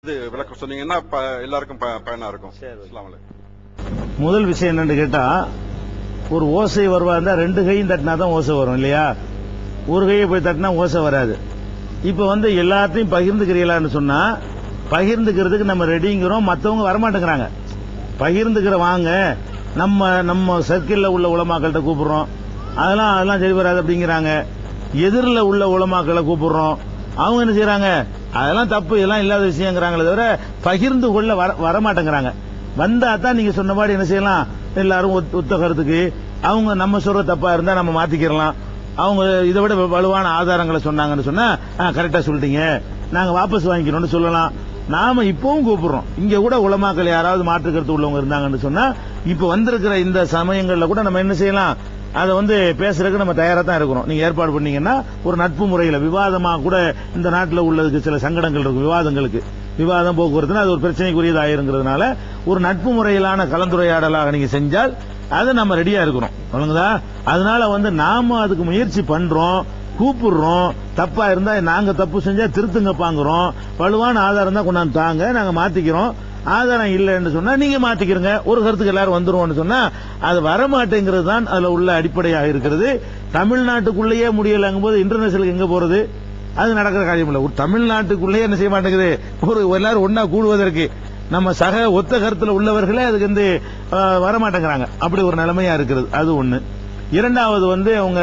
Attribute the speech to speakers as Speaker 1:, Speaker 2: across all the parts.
Speaker 1: இது விளக்கம் சொன்னீங்கன்னா ப- எல்லாருக்கும் ப- பயனா இருக்கும்
Speaker 2: சரி.
Speaker 1: அஸ்ஸலாமு அலைக்கும்.
Speaker 3: முதல் விஷயம் என்னன்னு கேட்டா ஒரு ஓசை வருவா இருந்தா ரெண்டு கையும் தட்டினா தான் ஓசை வரும் இல்லையா ஒரு கையை போய் தட்டினா ஓசை வராது இப்ப வந்து எல்லாத்தையும் பகிர்ந்துக்கிறீங்களான்னு சொன்னா பகிர்ந்துக்கிறதுக்கு நம்ம ரெடிங்கிறோம் மத்தவங்க வரமாட்டேங்கிறாங்க பகிர்ந்துக்கிற வாங்க நம்ம நம்ம சர்க்கிள்ல உள்ள உலமாக்கள்கிட்ட கூப்பிடுறோம் அதெல்லாம் அதெல்லாம் சரி வராது அப்படிங்கிறாங்க எதிரில் உள்ள உலமாக்களை கூப்பிடுறோம் அவங்க என்ன செய்யறாங்க அதெல்லாம் தப்பு இதெல்லாம் இல்லாத விஷயங்கிறாங்களே தவிர பகிர்ந்து கொள்ள வர வரமாட்டேங்கிறாங்க வந்தா தான் நீங்க சொன்ன மாதிரி என்ன செய்யலாம் எல்லாரும் ஒத்- ஒத்த கருத்துக்கு அவங்க நம்ம சொல்ற தப்பா இருந்தா நம்ம மாத்திக்கிறலாம் அவங்க இதை விட வலுவான ஆதாரங்களை சொன்னாங்கன்னு சொன்னா கரெக்டா சொல்லிட்டீங்க நாங்க வாபஸ் வாங்கிக்கிறோம்னு சொல்லலாம் நாம இப்பவும் கூப்பிடுறோம் இங்க கூட உலமாக்கள் யாராவது மாற்று கருத்து உள்ளவங்க இருந்தாங்கன்னு சொன்னா இப்ப வந்திருக்கிற இந்த சமயங்கள்ல கூட நம்ம என்ன செய்யலாம் அதை வந்து பேசுறதுக்கு நம்ம தயாரா தான் இருக்கிறோம் நீங்க ஏற்பாடு பண்ணீங்கன்னா ஒரு நட்பு முறையில விவாதமா கூட இந்த நாட்டில் உள்ளதுக்கு சில சங்கடங்கள் இருக்கு விவாதங்களுக்கு விவாதம் போக்குவரத்துனா அது ஒரு பிரச்சனைக்குரியது ஆயிருங்கிறதுனால ஒரு நட்பு முறையிலான கலந்துரையாடலாக நீங்க செஞ்சால் அது நம்ம ரெடியா இருக்கிறோம் ஒழுங்குதா அதனால வந்து நாம அதுக்கு முயற்சி பண்றோம் கூப்பிடுறோம் தப்பா இருந்தா நாங்க தப்பு செஞ்சா திருத்துங்க பாங்குறோம் வலுவான ஆதாரம் தான் கொண்டாந்து தாங்க நாங்க மாத்திக்கிறோம் ஆதாரம் இல்லைன்னு சொன்னா நீங்க மாத்திக்கிறங்க ஒரு கருத்துக்கு எல்லாரும் வந்துருவோம்னு சொன்னா அது வரமாட்டேங்கிறது தான் அதுல உள்ள அடிப்படையாக இருக்கிறது தமிழ்நாட்டுக்குள்ளேயே முடியலங்கும் போது இன்டர்நேஷனலுக்கு எங்க போறது அது நடக்கிற காரியம் இல்ல ஒரு தமிழ்நாட்டுக்குள்ளேயே என்ன செய்ய மாட்டேங்குது ஒரு எல்லாரும் ஒன்னா கூடுவதற்கு நம்ம சக ஒத்த கருத்துல உள்ளவர்களே அதுக்கு வந்து அஹ், வரமாட்டேங்கிறாங்க அப்படி ஒரு நிலைமையா இருக்கிறது அது ஒண்ணு இரண்டாவது வந்து அவங்க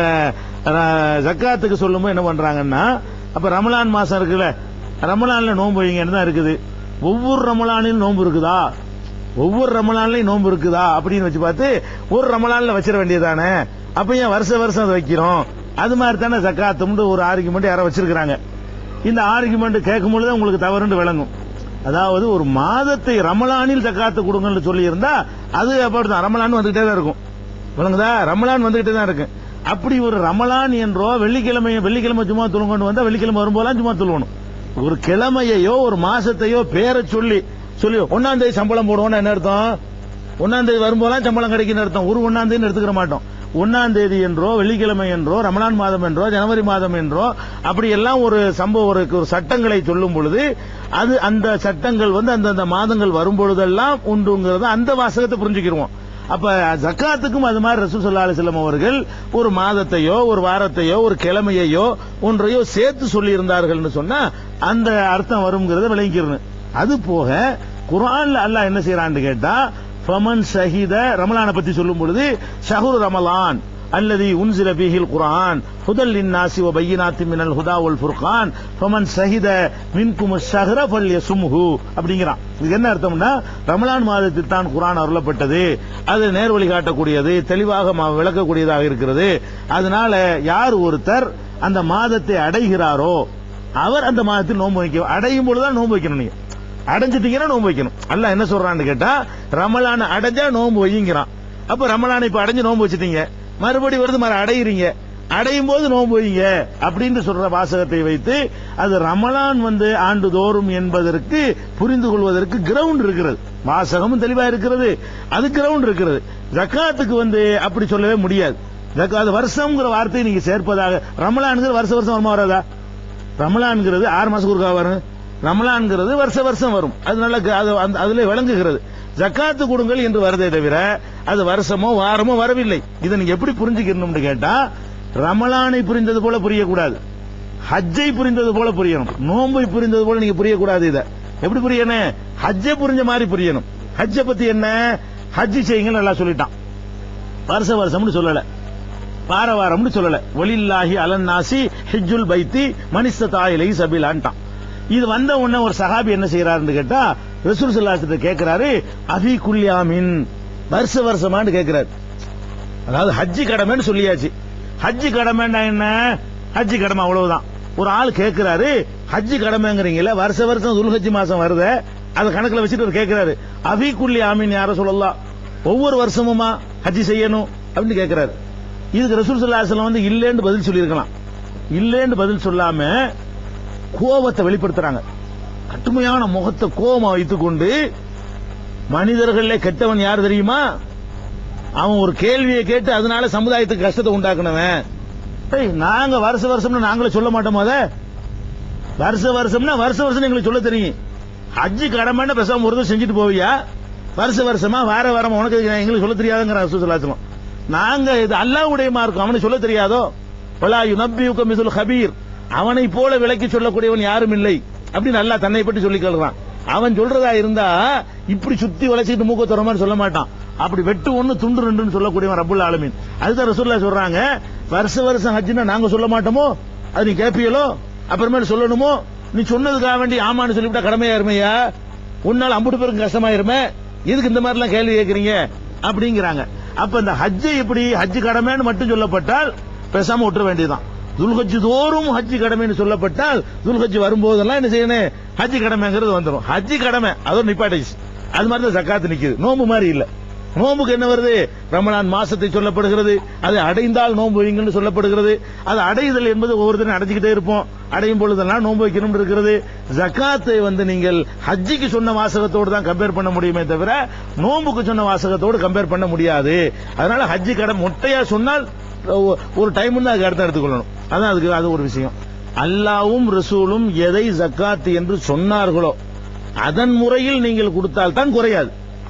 Speaker 3: அஹ், ஜக்காத்துக்கு சொல்லும்போது என்ன பண்றாங்கன்னா அப்ப ரமலான் மாசம் இருக்குல்ல ரமலான்ல நோன்பு வைங்கன்னு தான் இருக்குது ஒவ்வொரு ரமலானிலும் நோன்பு இருக்குதா ஒவ்வொரு ரமலான்லயும் நோன்பு இருக்குதா அப்படின்னு வச்சு பார்த்து ஒரு ரமலான்ல வச்சிட வேண்டியதானே அப்ப ஏன் வருஷ வருஷம் அதை வைக்கிறோம் அது மாதிரி தானே ஜக்காத்தும்னு ஒரு ஆர்குமெண்ட் யாரோ வச்சிருக்கிறாங்க இந்த ஆர்குமெண்ட் கேட்கும் பொழுது உங்களுக்கு தவறுன்னு விளங்கும் அதாவது ஒரு மாதத்தை ரமலானில் ஜக்காத்து கொடுங்கன்னு சொல்லி இருந்தா அது அப்படிதான் ரமலான் வந்துகிட்டே தான் இருக்கும் விளங்குதா ரமலான் வந்துகிட்டே தான் இருக்கு அப்படி ஒரு ரமலான் என்றோ வெள்ளிக்கிழமை வெள்ளிக்கிழமை சும்மா துளுங்கொண்டு வந்தா வெள்ளிக்கிழமை வரும்போதெல்லாம் சும்மா துளுவணும் ஒரு கிழமையையோ ஒரு மாசத்தையோ பேரை சொல்லி சொல்லி ஒன்னாம் தேதி சம்பளம் போடுவோம்னு என்ன அர்த்தம் ஒன்னாம் தேதி வரும்போதெல்லாம் சம்பளம் கிடைக்குன்னு அர்த்தம் ஒரு ஒன்னாம் தேதி எடுத்துக்கிற மாட்டோம் ஒன்னாம் தேதி என்றோ வெள்ளிக்கிழமை என்றோ ரமலான் மாதம் என்றோ ஜனவரி மாதம் என்றோ அப்படி எல்லாம் ஒரு சம்பவம் ஒரு ஒரு சட்டங்களை சொல்லும் பொழுது அது அந்த சட்டங்கள் வந்து அந்தந்த மாதங்கள் வரும் பொழுதெல்லாம் உண்டுங்கிறத அந்த வாசகத்தை புரிஞ்சுக்கிருவோம் அப்ப ஜக்காத்துக்கும் அது மாதிரி ரசூல் ஸல்லல்லாஹு அலைஹி வஸல்லம் அவர்கள் ஒரு மாதத்தையோ ஒரு வாரத்தையோ ஒரு கிழமையையோ ஒன்றையோ சேர்த்து சொல்லி இருந்தார்கள்னு சொன்னா அந்த அர்த்தம் வருங்கிறத விளங்கிக்கிறணும் அது போக குர்ஆன்ல அல்லாஹ் என்ன செய்யறான்னு கேட்டா ஃபமன் ஷஹித ரமலானை பத்தி சொல்லும் பொழுது ஷஹுர் ரமலான் அல்லது உன்சில பிஹில் குர்ஆன் ஹுதல் லின்னாசி வ பையினாத்தி மினல் ஹுதா வல் ஃபுர்கான் ஃபமன் ஷஹித மின்கும் ஷஹ்ர ஃபல்யசும்ஹு அப்படிங்கிறான் இது என்ன அர்த்தம்னா ரமலான் மாதத்தில் தான் குர்ஆன் அருளப்பட்டது அது நேர்வழி காட்டக்கூடியது தெளிவாக ம- விளக்கக்கூடியதாக இருக்கிறது அதனால யார் ஒருத்தர் அந்த மாதத்தை அடைகிறாரோ அவர் அந்த மாதத்தில் நோன்பு வைக்க அடையும் பொழுதுதான் நோன்பு வைக்கணும் நீங்க அடைஞ்சிட்டீங்கன்னா நோன்பு வைக்கணும் அல்லாஹ் என்ன சொல்றான்னு கேட்டா ரமலான அடைஞ்சா நோன்பு வைங்கிறான் அப்ப ரமலான் இப்ப அடைஞ்சு நோன்பு வச்சிட்டீங்க மறுபடி வருது மறு அடையிறீங்க அடையும் போது நோன்பு வைங்க அப்படின்னு சொல்ற வாசகத்தை வைத்து அது ரமலான் வந்து ஆண்டுதோறும் என்பதற்கு புரிந்து கொள்வதற்கு கிரவுண்ட் இருக்கிறது வாசகமும் தெளிவா இருக்கிறது அது கிரவுண்ட் இருக்கிறது ஜக்காத்துக்கு வந்து அப்படி சொல்லவே முடியாது ஜக்காத் வருஷம்ங்கிற வார்த்தையை நீங்க சேர்ப்பதாக ரமலான்ங்கிற வருஷ வருஷம் வருமா வராதா ரமலான்ங்கிறது ஆறு மாசம் ஒருக்கா வரும் ரமலான்ங்கிறது வருஷ வருஷம் வரும் அது நல்ல க- அது அந்த- அதுல விளங்குகிறது ஜக்காத்து கொடுங்கள் என்று வருதே தவிர அது வருஷமோ வாரமோ வரவில்லை இதை நீங்க எப்படி புரிஞ்சுக்கணும்னு கேட்டா ரமலானை புரிந்தது போல புரியக்கூடாது ஹஜ்ஜை புரிந்தது போல புரியணும் நோன்பை புரிந்தது போல நீங்க புரியக்கூடாது இத எப்படி புரியணும் ஹஜ்ஜை புரிஞ்ச மாதிரி புரியணும் ஹஜ்ஜை பத்தி என்ன ஹஜ்ஜி செய்யுங்க நல்லா சொல்லிட்டான் வருஷ வருஷம்னு சொல்லல வார வாரம்னு சொல்லல ஒலில்லாஹி அலன்னாசி ஹிஜ்ஜுல் பைத்தி மனிஸ்ததாயிலை சபிலான்ட்டான் இது வந்த உடனே ஒரு சஹாபி என்ன செய்யறாருன்னு கேட்டா ரசூல் சல்லாசத்தை கேட்கிறாரு அபி குல்யாமின் வருஷ வருஷமான்னு கேட்கிறாரு அதாவது ஹஜ்ஜி கடமைன்னு சொல்லியாச்சு ஹஜ்ஜி கடமைன்னா என்ன ஹஜ்ஜி கடமை அவ்வளவுதான் ஒரு ஆள் கேட்கிறாரு ஹஜ்ஜி கடமைங்கிறீங்களே வருஷ வருஷம் துல்ஹஜ்ஜி மாசம் வருதே அதை கணக்குல வச்சுட்டு அவர் கேட்கிறாரு அபி குல்லி ஆமீன் யார சொல்லலாம் ஒவ்வொரு வருஷமுமா ஹஜ்ஜி செய்யணும் அப்படின்னு கேட்கிறாரு இதுக்கு ரசூல் சல்லாஹ் வந்து இல்லேன்னு பதில் சொல்லியிருக்கலாம் இல்லேன்னு பதில் சொல்லாம கோபத்தை வெளிப்படுத்துறாங்க கடுமையான முகத்தை கோபமா வைத்துக்கொண்டு மனிதர்கள்ல கெட்டவன் யார் தெரியுமா அவன் ஒரு கேள்வியை கேட்டு அதனால சமுதாயத்துக்கு கஷ்டத்தை உண்டாக்குனவன் ஏய், நாங்க வருஷ வருஷம்னு நாங்களே சொல்ல மாட்டோமா அத வருஷ வருஷம்னா வருஷ வருஷம் எங்களுக்கு சொல்ல தெரியும் ஹஜ்ஜு கடமைன்னு பேசாம ஒரு தடவை செஞ்சுட்டு போவியா வருஷ வருஷமா வார வாரம் உனக்கு இது எங்களுக்கு சொல்ல தெரியாதுங்கிற ரசூலுல்லாஹி நாங்க இது அல்லாஹ்வுடைய மார்க்கம் அவனுக்கு சொல்ல தெரியாதோ வலா யுனப்பியுக மிசுல் ஹபீர் அவனை போல விளக்கி சொல்லக்கூடியவன் யாரும் இல்லை அப்படின்னு அல்லாஹ் தன்னை பற்றி சொல்லி கொள்றான் அவன் சொல்றதா இருந்தா இப்படி சுத்தி வளைச்சிட்டு மூக்க துற மாதிரி சொல்ல மாட்டான் அப்படி வெட்டு ஒண்ணு துண்டு ரெண்டுன்னு சொல்லக்கூடியவன் ரப்புல் ஆலமீன் அதுதான் ரசூல்லா சொல்றாங்க வருஷ வருஷம் ஹஜ்ஜுன்னா நாங்க சொல்ல மாட்டோமோ அது நீ கேப்பியலோ அப்புறமேல சொல்லணுமோ நீ சொன்னதுக்காக வேண்டி ஆமான்னு சொல்லிவிட்டா கடமையா இருமையா உன்னால அம்புட்டு பேருக்கு கஷ்டமாயிருமே எதுக்கு இந்த மாதிரி எல்லாம் கேள்வி கேட்கறீங்க அப்படிங்கிறாங்க அப்ப இந்த ஹஜ்ஜை எப்படி ஹஜ் கடமைன்னு மட்டும் சொல்லப்பட்டால் பேசாம விட்டுற வேண்டியதுதான் துல்ஹஜ் தோறும் ஹஜ் கடமைன்னு சொல்லப்பட்டால் துல்ஹஜ் வரும்போதெல்லாம் என்ன செய்யணும் ஹஜ் கடமைங்கிறது வந்துடும் ஹஜ் கடமை அதோட நிப்பாட்டிச்சு அது மாதிரி தான் ஜக்காத்து நிக்குது நோம்பு மாதிரி இல்ல நோம்புக்கு என்ன வருது ரமலான் மாசத்தை சொல்லப்படுகிறது அதை அடைந்தால் நோன்பு வைங்கன்னு சொல்லப்படுகிறது அது அடைதல் என்பது ஒவ்வொருத்தரும் அடைஞ்சுக்கிட்டே இருப்போம் அடையும் பொழுதெல்லாம் நோன்பு வைக்கணும் இருக்கிறது ஜக்காத்தை வந்து நீங்கள் ஹஜ்ஜிக்கு சொன்ன வாசகத்தோடு தான் கம்பேர் பண்ண முடியுமே தவிர நோன்புக்கு சொன்ன வாசகத்தோடு கம்பேர் பண்ண முடியாது அதனால ஹஜ்ஜி கடை மொட்டையா சொன்னால் ஒ- ஒரு டைம் தான் அதுக்கு அர்த்தம் எடுத்துக்கொள்ளணும் அதான் அதுக்கு அது ஒரு விஷயம் அல்லாவும் ரசூலும் எதை ஜக்காத் என்று சொன்னார்களோ அதன் முறையில் நீங்கள் கொடுத்தால் தான் குறையாது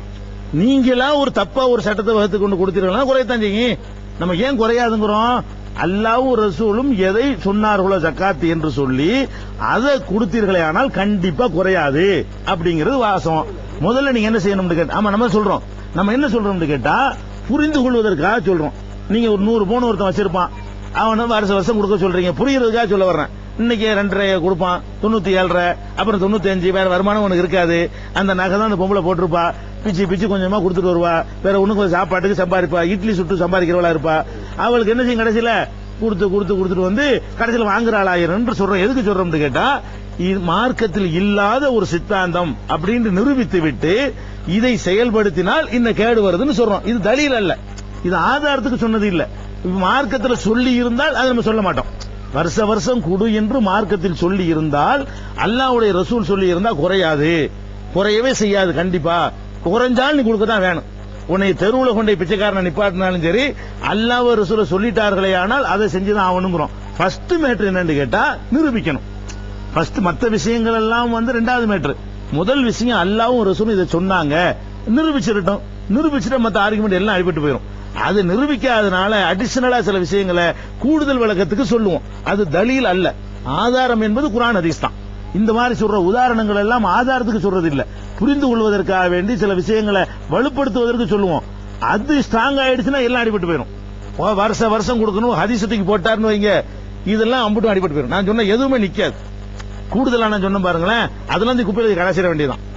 Speaker 3: நீங்களா ஒரு தப்பா ஒரு சட்டத்தை வகுத்து கொண்டு கொடுத்தீர்களா குறையத்தான் செய்யும் நம்ம ஏன் குறையாதுங்கிறோம் அல்லாவும் ரசூலும் எதை சொன்னார்களோ ஜக்காத் என்று சொல்லி அதை கொடுத்தீர்களே ஆனால் கண்டிப்பா குறையாது அப்படிங்கிறது வாசம் முதல்ல நீங்க என்ன செய்யணும்னு கேட்டா ஆமா நம்ம சொல்றோம் நம்ம என்ன சொல்றோம்னு கேட்டா புரிந்து கொள்வதற்காக சொல்றோம் நீங்க ஒரு நூறு பவுன் ஒருத்தன் வச்சிருப்பான் அவனை வருஷ வருஷம் கொடுக்க சொல்றீங்க புரியறதுக்காக சொல்ல வர்றேன் இன்னைக்கு ரெண்டரை கொடுப்பான் தொண்ணூத்தி ஏழரை அப்புறம் தொண்ணூத்தி அஞ்சு வேற வருமானம் உனக்கு இருக்காது அந்த நகை தான் அந்த பொம்பளை போட்டிருப்பா பிச்சு பிச்சு கொஞ்சமா கொடுத்துட்டு வருவா வேற ஒண்ணு கொஞ்சம் சாப்பாட்டுக்கு சம்பாதிப்பா இட்லி சுட்டு சம்பாதிக்கிறவளா இருப்பா அவளுக்கு என்ன செய்யும் கடைசியில கொடுத்து கொடுத்து கொடுத்துட்டு வந்து கடைசியில வாங்குறாள் ஆயிரம் சொல்றோம் எதுக்கு சொல்றோம்னு கேட்டா இது மார்க்கத்தில் இல்லாத ஒரு சித்தாந்தம் அப்படின்னு நிரூபித்து விட்டு இதை செயல்படுத்தினால் இந்த கேடு வருதுன்னு சொல்றோம் இது தலீல் அல்ல இது ஆதாரத்துக்கு சொன்னது இல்ல இப்ப மார்க்கத்துல சொல்லி இருந்தால் அதை நம்ம சொல்ல மாட்டோம் வருஷ வருஷம் குடு என்று மார்க்கத்தில் சொல்லி இருந்தால் அல்லாஹ்வுடைய ரசூல் சொல்லி இருந்தா குறையாது குறையவே செய்யாது கண்டிப்பா குறைஞ்சால் நீ கொடுக்க தான் வேணும் உன்னை தெருவுல கொண்டே பிச்சைக்காரனை நிப்பாட்டினாலும் சரி அல்லாஹ் ரசூல சொல்லிட்டார்களே ஆனால் அதை செஞ்சுதான் ஆகணுங்கிறோம் ஃபர்ஸ்ட் மேட்ரு என்னன்னு கேட்டா நிரூபிக்கணும் ஃபர்ஸ்ட் மத்த விஷயங்கள் எல்லாம் வந்து ரெண்டாவது மேட்ரு முதல் விஷயம் அல்லாவும் ரசூலும் இதை சொன்னாங்க நிரூபிச்சிருட்டோம் நிரூபிச்சுட்டு மத்த ஆர்குமெண்ட் எல்லாம் அடிபட்டு போயிடும் அது நிரூபிக்காதனால அடிஷனலா சில விஷயங்களை கூடுதல் விளக்கத்துக்கு சொல்லுவோம் அது தலீல் அல்ல ஆதாரம் என்பது குரான் ஹதீஸ் தான் இந்த மாதிரி சொல்ற உதாரணங்கள் எல்லாம் ஆதாரத்துக்கு சொல்றது இல்ல புரிந்து கொள்வதற்காக வேண்டி சில விஷயங்களை வலுப்படுத்துவதற்கு சொல்லுவோம் அது ஸ்ட்ராங் ஆயிடுச்சுன்னா எல்லாம் அடிபட்டு போயிடும் ஓ, வருஷ வருஷம் கொடுக்கணும் ஹதீசத்துக்கு போட்டாருன்னு வைங்க இதெல்லாம் அம்புட்டும் அடிபட்டு போயிடும் நான் சொன்ன எதுவுமே நிக்காது கூடுதலா நான் சொன்ன பாருங்களேன் அதெல்லாம் இந்த குப்பையில கடைசிட வேண்டியதான்